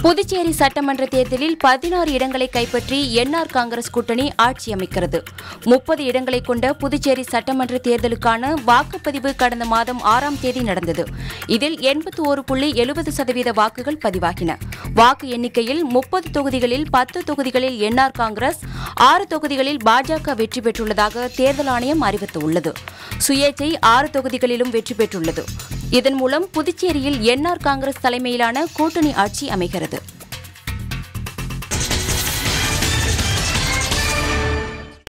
புதுச்சேரி சட்டமன்ற தேர்தலில் பதினாறு இடங்களை கைப்பற்றி என்ஆர் காங்கிரஸ் கூட்டணி ஆட்சி அமைக்கிறது முப்பது இடங்களை கொண்ட புதுச்சேரி சட்டமன்ற தேர்தலுக்கான வாக்குப்பதிவு கடந்த மாதம் ஆறாம் தேதி நடந்தது இதில் எண்பத்தி ஒரு புள்ளி எழுபது சதவீத வாக்குகள் பதிவாகின வாக்கு எண்ணிக்கையில் முப்பது தொகுதிகளில் பத்து தொகுதிகளில் என்ஆர் காங்கிரஸ் ஆறு தொகுதிகளில் பாஜக வெற்றி பெற்றுள்ளதாக தேர்தல் ஆணையம் அறிவித்துள்ளது சுயேச்சை ஆறு தொகுதிகளிலும் வெற்றி பெற்றுள்ளது இதன் மூலம் புதுச்சேரியில் என்ஆர் காங்கிரஸ் தலைமையிலான கூட்டணி ஆட்சி அமைகிறது